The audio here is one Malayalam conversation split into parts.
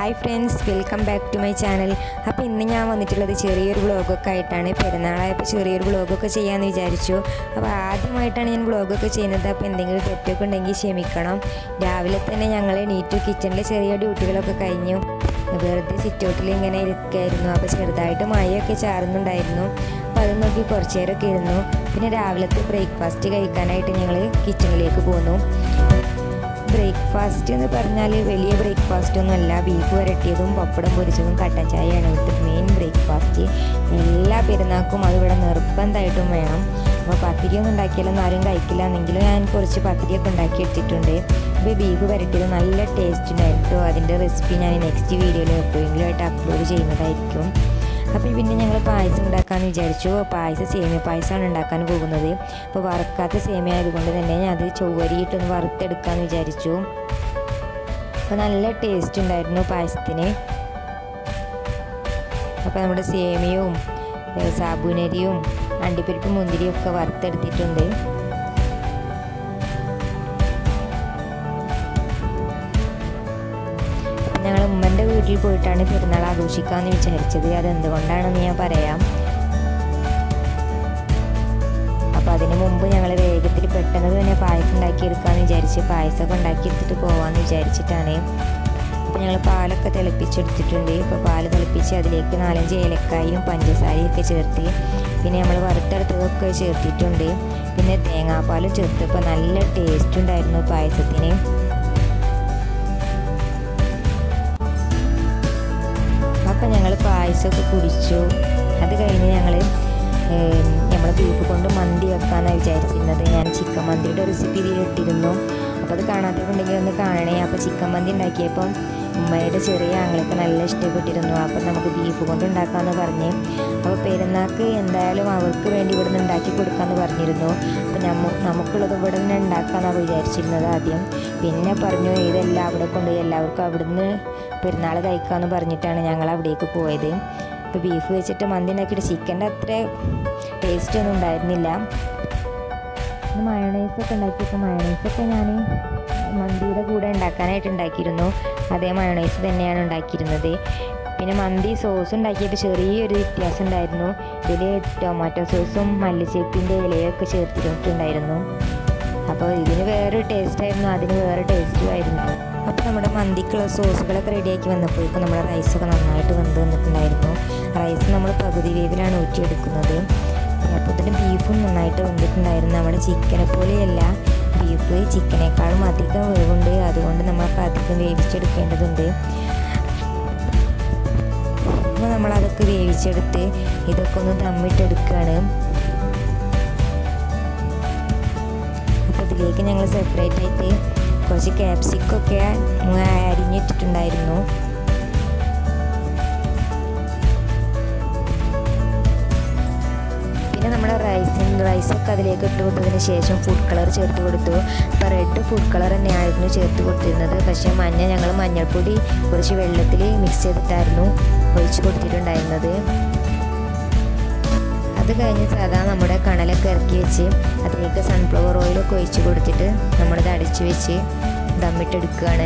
hi friends welcome back to my channel അപ്പോൾ ഇന്ന് ഞാൻ വന്നിട്ടുള്ളത് ചെറിയൊരു വ്ളോഗൊക്കെ ആയിട്ടാണ് പെരുന്നാളായപ്പോൾ ചെറിയൊരു വ്ളോഗൊക്കെ ചെയ്യാമെന്ന് വിചാരിച്ചു അപ്പോൾ ആദ്യമായിട്ടാണ് ഞാൻ വ്ളോഗൊക്കെ ചെയ്യുന്നത് അപ്പോൾ എന്തെങ്കിലും തെറ്റൊക്കെ ഉണ്ടെങ്കിൽ ക്ഷമിക്കണം രാവിലെ തന്നെ ഞങ്ങൾ നീറ്റു കിച്ചണിൽ ചെറിയ ഡ്യൂട്ടികളൊക്കെ കഴിഞ്ഞു വെറുതെ സിറ്റൗട്ടിൽ ഇങ്ങനെ ഇരിക്കുകയായിരുന്നു അപ്പോൾ ചെറുതായിട്ട് മഴയൊക്കെ ചാറുന്നുണ്ടായിരുന്നു അപ്പോൾ അത് നോക്കി കുറച്ച് നേരമൊക്കെ ഇരുന്നു പിന്നെ രാവിലത്തെ ബ്രേക്ക്ഫാസ്റ്റ് കഴിക്കാനായിട്ട് ഞങ്ങൾ കിച്ചണിലേക്ക് പോന്നു ബ്രേക്ക്ഫാസ്റ്റ് എന്ന് പറഞ്ഞാൽ വലിയ ബ്രേക്ക്ഫാസ്റ്റ് ഒന്നുമല്ല ബീഫ് വരട്ടിയതും പപ്പടം പൊരിച്ചതും കട്ടൻ ചായയാണ് ഇവിടുത്തെ മെയിൻ ബ്രേക്ക്ഫാസ്റ്റ് എല്ലാ പെരുന്നാൾക്കും അതിവിടെ നിർബന്ധമായിട്ടും വേണം അപ്പോൾ പത്തിരിയൊന്നും ഉണ്ടാക്കിയാലൊന്നും ആരും കഴിക്കില്ല എന്നെങ്കിലും ഞാൻ കുറച്ച് പത്തിരിയൊക്കെ ഉണ്ടാക്കി എടുത്തിട്ടുണ്ട് ഇപ്പോൾ ബീഫ് വരട്ടിയത് നല്ല ടേസ്റ്റ് ഉണ്ടായിരുന്നു അതിൻ്റെ റെസിപ്പി ഞാൻ നെക്സ്റ്റ് വീഡിയോയിൽ എപ്പോഴെങ്കിലും ആയിട്ട് അപ്ലോഡ് ചെയ്യുന്നതായിരിക്കും അപ്പോൾ പിന്നെ ഞങ്ങൾ പായസം ഉണ്ടാക്കാമെന്ന് വിചാരിച്ചു പായസം സേമിയ പായസമാണ് ഉണ്ടാക്കാൻ പോകുന്നത് അപ്പോൾ വറുക്കാത്ത സേമിയ ആയതുകൊണ്ട് തന്നെ ഞാൻ അത് ചൊവ്വരിയിട്ടൊന്ന് വറുത്തെടുക്കാമെന്ന് വിചാരിച്ചു അപ്പോൾ നല്ല ടേസ്റ്റ് ഉണ്ടായിരുന്നു പായസത്തിന് അപ്പോൾ നമ്മുടെ സേമിയവും ഏ, സാബുനരിയും അണ്ടിപ്പരിപ്പ് മുന്തിരിയും ഒക്കെ വറുത്തെടുത്തിട്ടുണ്ട് ഞങ്ങൾ ഉമ്മൻ്റെ വീട്ടിൽ പോയിട്ടാണ് പെരുന്നാൾ ആഘോഷിക്കാമെന്ന് വിചാരിച്ചത് അതെന്തുകൊണ്ടാണെന്ന് ഞാൻ പറയാം അപ്പോൾ അതിന് മുമ്പ് ഞങ്ങൾ വേഗത്തിൽ പെട്ടെന്ന് തന്നെ പായസം ഉണ്ടാക്കിയെടുക്കാമെന്ന് വിചാരിച്ച് പായസമൊക്കെ ഉണ്ടാക്കിയെടുത്തിട്ട് പോകാമെന്ന് വിചാരിച്ചിട്ടാണ് അപ്പോൾ ഞങ്ങൾ പാലൊക്കെ തിളപ്പിച്ചെടുത്തിട്ടുണ്ട് ഇപ്പോൾ പാല് തിളപ്പിച്ച് അതിലേക്ക് നാലഞ്ച് ഏലക്കായും പഞ്ചസാരയും ഒക്കെ ചേർത്ത് പിന്നെ നമ്മൾ വറുത്തെടുത്തതൊക്കെ ചേർത്തിട്ടുണ്ട് പിന്നെ തേങ്ങാപ്പാലും ചേർത്തപ്പോൾ നല്ല ടേസ്റ്റ് ഉണ്ടായിരുന്നു പായസത്തിന് അപ്പം ഞങ്ങൾ പായസമൊക്കെ കുടിച്ചു അത് കഴിഞ്ഞ് ഞങ്ങൾ നമ്മൾ ബീഫ് കൊണ്ട് മന്തി വെക്കാമെന്നാണ് വിചാരിച്ചിരുന്നത് ഞാൻ ചിക്കൻ മന്തിയുടെ റെസിപ്പി ഇതിൽ ഇട്ടിരുന്നു അപ്പോൾ അത് കാണാത്തവരുണ്ടെങ്കിൽ ഒന്ന് കാണണേ അപ്പോൾ ചിക്കൻ മന്തി ഉണ്ടാക്കിയപ്പം ഉമ്മയുടെ ചെറിയ ആങ്ങളൊക്കെ നല്ല ഇഷ്ടപ്പെട്ടിരുന്നു അപ്പം നമുക്ക് ബീഫ് കൊണ്ട് ഉണ്ടാക്കാമെന്ന് പറഞ്ഞ് അപ്പോൾ പെരുന്നാൾക്ക് എന്തായാലും അവർക്ക് വേണ്ടി ഇവിടുന്ന് ഉണ്ടാക്കി കൊടുക്കാമെന്ന് പറഞ്ഞിരുന്നു അപ്പോൾ നമ്മ നമുക്കുള്ളത് ഇവിടെ നിന്ന് ഉണ്ടാക്കാമെന്നാണ് വിചാരിച്ചിരുന്നത് ആദ്യം പിന്നെ പറഞ്ഞു ഇതെല്ലാം അവിടെ കൊണ്ടുപോയി എല്ലാവർക്കും അവിടുന്ന് പെരുന്നാൾ കഴിക്കാമെന്ന് പറഞ്ഞിട്ടാണ് ഞങ്ങൾ അവിടേക്ക് പോയത് ഇപ്പോൾ ബീഫ് വെച്ചിട്ട് മന്തി ഉണ്ടാക്കിയിട്ട് ചിക്കൻ്റെ അത്ര ടേസ്റ്റ് ഒന്നും ഉണ്ടായിരുന്നില്ല പിന്നെ മയണൈസൊക്കെ ഉണ്ടാക്കിയപ്പോൾ മയണൈസൊക്കെ ഞാൻ മന്തിയുടെ കൂടെ ഉണ്ടാക്കാനായിട്ട് ഉണ്ടാക്കിയിരുന്നു അതേ മയണൈസ് തന്നെയാണ് ഉണ്ടാക്കിയിരുന്നത് പിന്നെ മന്തി സോസ് ഉണ്ടാക്കിയിട്ട് ചെറിയൊരു വ്യത്യാസം ഉണ്ടായിരുന്നു ഇതിൽ ടൊമാറ്റോ സോസും മല്ലിച്ചേപ്പിൻ്റെ ഇലയൊക്കെ ചേർത്തിട്ടുണ്ടായിരുന്നു അപ്പോൾ ഇതിന് വേറെ ടേസ്റ്റ് ആയിരുന്നു അതിന് വേറെ ടേസ്റ്റും ആയിരുന്നു അപ്പോൾ നമ്മുടെ മന്തിക്കുള്ള സോസുകളൊക്കെ റെഡിയാക്കി വന്നപ്പോഴേക്കും നമ്മുടെ റൈസൊക്കെ നന്നായിട്ട് വെന്ത് വന്നിട്ടുണ്ടായിരുന്നു റൈസ് നമ്മൾ പകുതി വേവിലാണ് ഊറ്റിയെടുക്കുന്നത് അപ്പോൾ തന്നെ ബീഫും നന്നായിട്ട് വെന്തിട്ടുണ്ടായിരുന്നു നമ്മുടെ ചിക്കനെ പോലെയല്ല ബീഫ് ചിക്കനേക്കാളും അധികം വേവുണ്ട് അതുകൊണ്ട് നമ്മൾക്ക് അധികം വേവിച്ചെടുക്കേണ്ടതുണ്ട് അപ്പോൾ നമ്മളതൊക്കെ വേവിച്ചെടുത്ത് ഇതൊക്കെ ഒന്ന് ദമ്മിട്ടെടുക്കുകയാണ് അപ്പോൾ ഇതിലേക്ക് ഞങ്ങൾ സെപ്പറേറ്റ് ആയിട്ട് കുറച്ച് ക്യാപ്സിക്കൊക്കെ അരിഞ്ഞിട്ടിട്ടുണ്ടായിരുന്നു പിന്നെ നമ്മുടെ റൈസിന് റൈസൊക്കെ അതിലേക്ക് ഇട്ട് കൊടുത്തതിന് ശേഷം ഫുഡ് കളർ ചേർത്ത് കൊടുത്തു അപ്പോൾ റെഡ് ഫുഡ് കളർ തന്നെയായിരുന്നു ചേർത്ത് കൊടുത്തിരുന്നത് പക്ഷേ മഞ്ഞ ഞങ്ങൾ മഞ്ഞൾപ്പൊടി കുറച്ച് വെള്ളത്തിൽ മിക്സ് ചെയ്തിട്ടായിരുന്നു ഒഴിച്ച് കൊടുത്തിട്ടുണ്ടായിരുന്നത് അത് കഴിഞ്ഞ് സാധാ നമ്മുടെ കണലൊക്കെ ഇറക്കി വെച്ച് അതിലേക്ക് സൺഫ്ലവർ ഓയിലൊക്കെ ഒഴിച്ച് കൊടുത്തിട്ട് നമ്മളത് അടിച്ച് വെച്ച് ദമ്മിട്ടെടുക്കുകയാണ്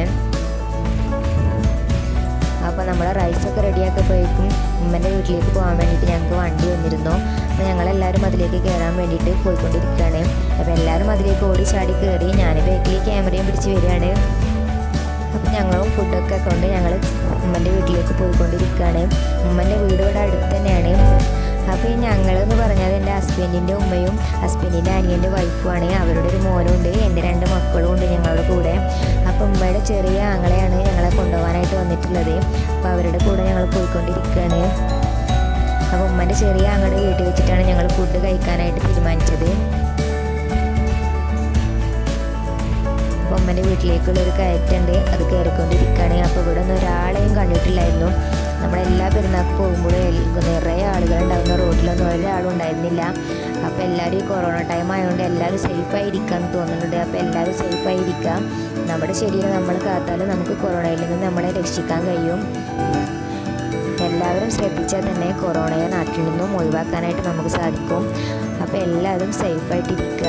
അപ്പോൾ നമ്മുടെ റൈസൊക്കെ റെഡിയാക്കിയപ്പോഴേക്കും ഉമ്മൻ്റെ വീട്ടിലേക്ക് പോകാൻ വേണ്ടിയിട്ട് ഞങ്ങൾക്ക് വണ്ടി വന്നിരുന്നു അപ്പോൾ ഞങ്ങളെല്ലാവരും അതിലേക്ക് കയറാൻ വേണ്ടിയിട്ട് പോയിക്കൊണ്ടിരിക്കുകയാണ് അപ്പോൾ എല്ലാവരും അതിലേക്ക് ഓടി ചാടി കയറി ഞാൻ ബാക്കിൽ ക്യാമറയും പിടിച്ച് വരികയാണ് അപ്പോൾ ഞങ്ങളും ഫുഡൊക്കെ കൊണ്ട് ഞങ്ങൾ ഉമ്മൻ്റെ വീട്ടിലേക്ക് പോയിക്കൊണ്ടിരിക്കുകയാണ് ഉമ്മൻ്റെ വീട് ഇവിടെ അടുത്ത് തന്നെയാണ് അപ്പോൾ ഈ ഞങ്ങളെന്ന് പറഞ്ഞാൽ എൻ്റെ ഹസ്ബൻഡിൻ്റെ ഉമ്മയും ഹസ്ബൻഡിൻ്റെ അനിയൻ്റെ വൈഫുമാണ് അവരുടെ ഒരു മോനുണ്ട് എൻ്റെ രണ്ട് മക്കളും ഉണ്ട് ഞങ്ങളുടെ കൂടെ അപ്പോൾ ഉമ്മയുടെ ചെറിയ ആങ്ങളെയാണ് ഞങ്ങളെ കൊണ്ടുപോകാനായിട്ട് വന്നിട്ടുള്ളത് അപ്പോൾ അവരുടെ കൂടെ ഞങ്ങൾ പോയിക്കൊണ്ടിരിക്കുകയാണ് അപ്പോൾ ഉമ്മൻ്റെ ചെറിയ ആങ്ങളുടെ വീട്ടിൽ വെച്ചിട്ടാണ് ഞങ്ങൾ ഫുഡ് കഴിക്കാനായിട്ട് തീരുമാനിച്ചത് അപ്പോൾ ഉമ്മൻ്റെ വീട്ടിലേക്കുള്ളൊരു കയറ്റുണ്ട് അത് കയറിക്കൊണ്ടിരിക്കുകയാണ് അപ്പോൾ ഇവിടെ ഒന്നും ഒരാളെയും കണ്ടിട്ടില്ലായിരുന്നു നമ്മളെല്ലാ പെരുന്നാൾക്ക് പോകുമ്പോഴും നിറയെ ആളുകൾ ഉണ്ടാകുന്ന റോഡിലൊന്നും ഒരാളും ഉണ്ടായിരുന്നില്ല അപ്പോൾ എല്ലാവരും ഈ കൊറോണ ടൈം ആയതുകൊണ്ട് എല്ലാവരും സേഫായി ഇരിക്കാമെന്ന് തോന്നുന്നുണ്ട് അപ്പോൾ എല്ലാവരും സേഫായി ഇരിക്കുക നമ്മുടെ ശരീരം നമ്മൾ കാത്താൽ നമുക്ക് കൊറോണയിൽ നിന്ന് നമ്മളെ രക്ഷിക്കാൻ കഴിയും എല്ലാവരും ശ്രദ്ധിച്ചാൽ തന്നെ കൊറോണയെ നാട്ടിൽ നിന്നും ഒഴിവാക്കാനായിട്ട് നമുക്ക് സാധിക്കും അപ്പോൾ എല്ലാവരും സേഫായിട്ടിരിക്കുക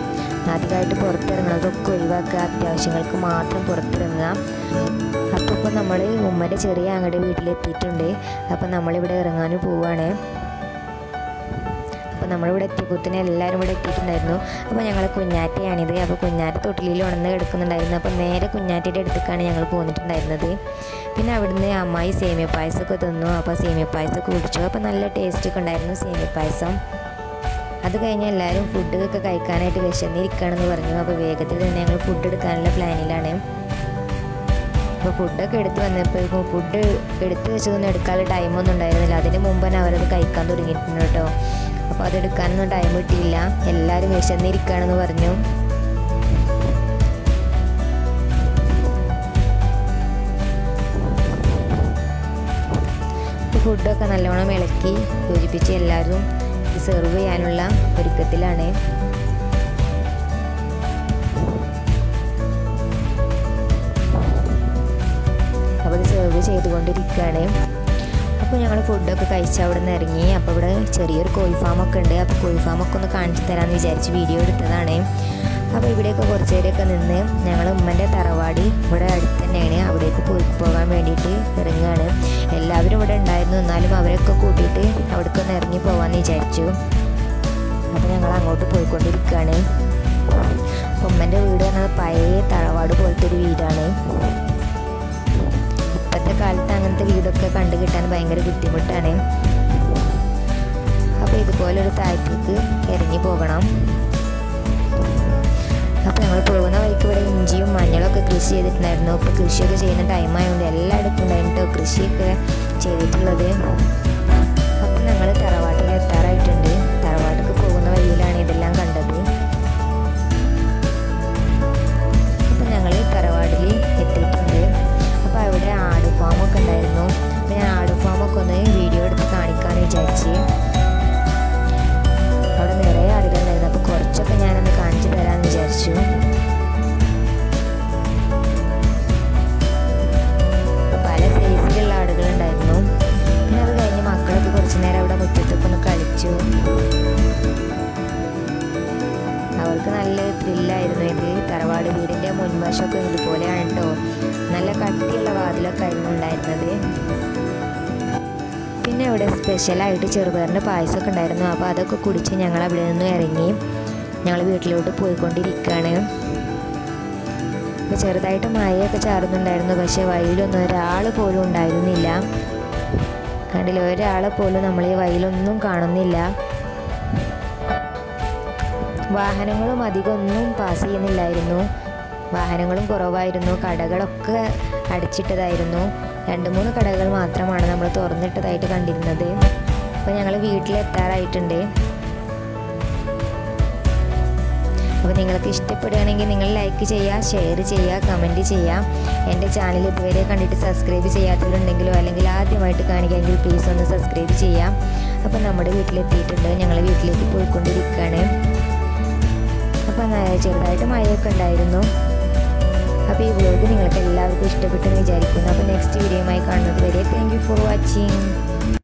അധികമായിട്ട് പുറത്തിറങ്ങുന്നതൊക്കെ ഒഴിവാക്കുക അത്യാവശ്യങ്ങൾക്ക് മാത്രം പുറത്തിറങ്ങുക അപ്പോൾ ഇപ്പോൾ നമ്മൾ ഉമ്മൻ്റെ ചെറിയ അങ്ങയുടെ വീട്ടിലെത്തിയിട്ടുണ്ട് അപ്പോൾ നമ്മളിവിടെ ഇറങ്ങാനും പോവുകയാണ് അപ്പോൾ നമ്മളിവിടെ എത്തിയപ്പോത്തിന് എല്ലാവരും ഇവിടെ എത്തിയിട്ടുണ്ടായിരുന്നു അപ്പോൾ ഞങ്ങൾ കുഞ്ഞാറ്റയാണിത് അപ്പോൾ കുഞ്ഞാറ്റ തൊട്ടിലിൽ ഉണർന്ന് കിടക്കുന്നുണ്ടായിരുന്നു അപ്പോൾ നേരെ കുഞ്ഞാറ്റയുടെ അടുത്തേക്കാണ് ഞങ്ങൾ പോന്നിട്ടുണ്ടായിരുന്നത് പിന്നെ അവിടുന്ന് അമ്മായി സേമിയ പായസമൊക്കെ തന്നു അപ്പോൾ സേമിയ പായസമൊക്കെ കുടിച്ചു അപ്പോൾ നല്ല ടേസ്റ്റ് ഒക്കെ ഉണ്ടായിരുന്നു സേമിയ പായസം അത് കഴിഞ്ഞ് എല്ലാവരും ഫുഡ് ഒക്കെ കഴിക്കാനായിട്ട് വിശന്നിരിക്കുകയാണെന്ന് പറഞ്ഞു അപ്പോൾ വേഗത്തിൽ തന്നെ ഞങ്ങൾ ഫുഡ് എടുക്കാനുള്ള പ്ലാനിലാണ് അപ്പോൾ ഫുഡൊക്കെ എടുത്ത് വന്നപ്പോഴേക്കും ഫുഡ് എടുത്ത് വെച്ചതൊന്നും എടുക്കാനുള്ള ടൈമൊന്നും ഉണ്ടായിരുന്നില്ല അതിന് മുമ്പ് തന്നെ അവരത് കഴിക്കാൻ തുടങ്ങിയിട്ടുണ്ട് കേട്ടോ അപ്പോൾ അത് എടുക്കാനൊന്നും ടൈം കിട്ടിയില്ല എല്ലാവരും വിശന്നിരിക്കുകയാണെന്ന് പറഞ്ഞു ഫുഡൊക്കെ നല്ലോണം ഇളക്കി യോജിപ്പിച്ച് എല്ലാവരും സെർവ് ചെയ്യാനുള്ള ഒരുക്കത്തിലാണ് അപ്പോൾ അത് സെർവ് ചെയ്തുകൊണ്ടിരിക്കുകയാണ് അപ്പോൾ ഞങ്ങൾ ഫുഡൊക്കെ കഴിച്ച് അവിടെ നിന്ന് ഇറങ്ങി അപ്പോൾ ഇവിടെ ചെറിയൊരു കോഴി ഫാമൊക്കെ ഉണ്ട് അപ്പോൾ കോഴി ഫാമൊക്കെ ഒന്ന് കാണിച്ചു തരാമെന്ന് വിചാരിച്ച് വീഡിയോ എടുത്തതാണ് അപ്പോൾ ഇവിടെയൊക്കെ കുറച്ച് നേരമൊക്കെ നിന്ന് ഞങ്ങൾ ഉമ്മൻ്റെ തറവാടി ഇവിടെ അടുത്ത് തന്നെയാണ് അവിടേക്ക് പോയി പോകാൻ വേണ്ടിയിട്ട് ഇറങ്ങുകയാണ് എല്ലാവരും ഇവിടെ ഉണ്ടായിരുന്നു എന്നാലും അവരൊക്കെ കൂട്ടിയിട്ട് അവിടേക്ക് ഒന്ന് ഇറങ്ങി പോകാമെന്ന് വിചാരിച്ചു അപ്പോൾ ഞങ്ങൾ അങ്ങോട്ട് പോയിക്കൊണ്ടിരിക്കുകയാണ് അപ്പോൾ ഉമ്മൻ്റെ വീട് പറഞ്ഞാൽ പഴയ തറവാട് പോലത്തെ ഒരു വീടാണ് ഇപ്പോഴത്തെ കാലത്ത് അങ്ങനത്തെ വീടൊക്കെ കണ്ടു കിട്ടാൻ ഭയങ്കര ബുദ്ധിമുട്ടാണ് അപ്പോൾ ഇതുപോലൊരു താഴത്തേക്ക് ഇറങ്ങി പോകണം അപ്പോൾ ഞങ്ങൾ പോകുന്ന വഴിക്ക് ഇവിടെ ഇഞ്ചിയും മഞ്ഞളൊക്കെ കൃഷി ചെയ്തിട്ടുണ്ടായിരുന്നു ഇപ്പോൾ കൃഷിയൊക്കെ ചെയ്യുന്ന ടൈമായതുകൊണ്ട് എല്ലായിടത്തും ഉണ്ടായിരുന്നു കേട്ടോ കൃഷിയൊക്കെ ചെയ്തിട്ടുള്ളത് അപ്പോൾ ഞങ്ങൾ തറവാട്ടിൽ എത്താറായിട്ടുണ്ട് തറവാട്ടിൽ പോകുന്ന വഴിയിലാണ് ഇതെല്ലാം കണ്ടത് അപ്പോൾ ഞങ്ങൾ തറവാടിൽ എത്തിയിട്ടുണ്ട് അപ്പോൾ അവിടെ ആട് ഫാമൊക്കെ ഉണ്ടായിരുന്നു അപ്പോൾ ഞാൻ ആട് ഫാമൊക്കെ ഒന്ന് വീഡിയോ എടുത്ത് കാണിക്കാമെന്ന് വിചാരിച്ച് അവിടെ നിറയെ ആടുകളുണ്ടായിരുന്നു അപ്പോൾ കുറച്ചൊക്കെ ഞാനൊന്ന് കാണിച്ചു തരാമെന്ന് വിചാരിച്ചു പല സൈസിലുള്ള ആടുകളുണ്ടായിരുന്നു പിന്നെ അത് കഴിഞ്ഞ് മക്കളൊക്കെ കുറച്ച് നേരം അവിടെ മുറ്റത്തൊക്കെ ഒന്ന് കളിച്ചു അവർക്ക് നല്ല ത്രില്ലായിരുന്നു ഇത് തറവാട് വീടിൻ്റെ മുൻവശമൊക്കെ ഇതുപോലെയാണ് കേട്ടോ നല്ല കട്ടിയുള്ള വാതിലൊക്കെ ആയിരുന്നു ഉണ്ടായിരുന്നത് പിന്നെ ഇവിടെ സ്പെഷ്യലായിട്ട് ചെറുപയറിൻ്റെ പായസമൊക്കെ ഉണ്ടായിരുന്നു അപ്പോൾ അതൊക്കെ കുടിച്ച് ഞങ്ങൾ അവിടെ നിന്ന് ഇറങ്ങി ഞങ്ങൾ വീട്ടിലോട്ട് പോയിക്കൊണ്ടിരിക്കുകയാണ് അപ്പോൾ ചെറുതായിട്ട് മഴയൊക്കെ ചാറുന്നുണ്ടായിരുന്നു പക്ഷേ വഴിയിലൊന്നും ഒരാൾ പോലും ഉണ്ടായിരുന്നില്ല കണ്ടില്ല ഒരാളെ പോലും നമ്മൾ ഈ വഴിയിലൊന്നും കാണുന്നില്ല വാഹനങ്ങളും അധികമൊന്നും പാസ് ചെയ്യുന്നില്ലായിരുന്നു വാഹനങ്ങളും കുറവായിരുന്നു കടകളൊക്കെ അടച്ചിട്ടതായിരുന്നു രണ്ട് മൂന്ന് കടകൾ മാത്രമാണ് നമ്മൾ തുറന്നിട്ടതായിട്ട് കണ്ടിരുന്നത് അപ്പോൾ ഞങ്ങൾ വീട്ടിലെത്താറായിട്ടുണ്ട് അപ്പോൾ നിങ്ങൾക്ക് ഇഷ്ടപ്പെടുകയാണെങ്കിൽ നിങ്ങൾ ലൈക്ക് ചെയ്യുക ഷെയർ ചെയ്യുക കമൻറ്റ് ചെയ്യുക എൻ്റെ ചാനൽ ഇതുവരെ കണ്ടിട്ട് സബ്സ്ക്രൈബ് ചെയ്യാത്തവരുണ്ടെങ്കിലോ അല്ലെങ്കിൽ ആദ്യമായിട്ട് കാണിക്കുകയെങ്കിൽ പ്ലീസ് ഒന്ന് സബ്സ്ക്രൈബ് ചെയ്യാം അപ്പോൾ നമ്മുടെ വീട്ടിലെത്തിയിട്ടുണ്ട് ഞങ്ങൾ വീട്ടിലേക്ക് പോയിക്കൊണ്ടിരിക്കുകയാണ് അപ്പോൾ ചെറുതായിട്ട് മഴയൊക്കെ ഉണ്ടായിരുന്നു അപ്പോൾ ഈ വ്ലോഗ് നിങ്ങൾക്ക് എല്ലാവർക്കും ഇഷ്ടപ്പെട്ടെന്ന് വിചാരിക്കുന്നു അപ്പോൾ നെക്സ്റ്റ് വീഡിയോയുമായി കാണുന്നത് വരെ താങ്ക് യു ഫോർ വാച്ചിങ്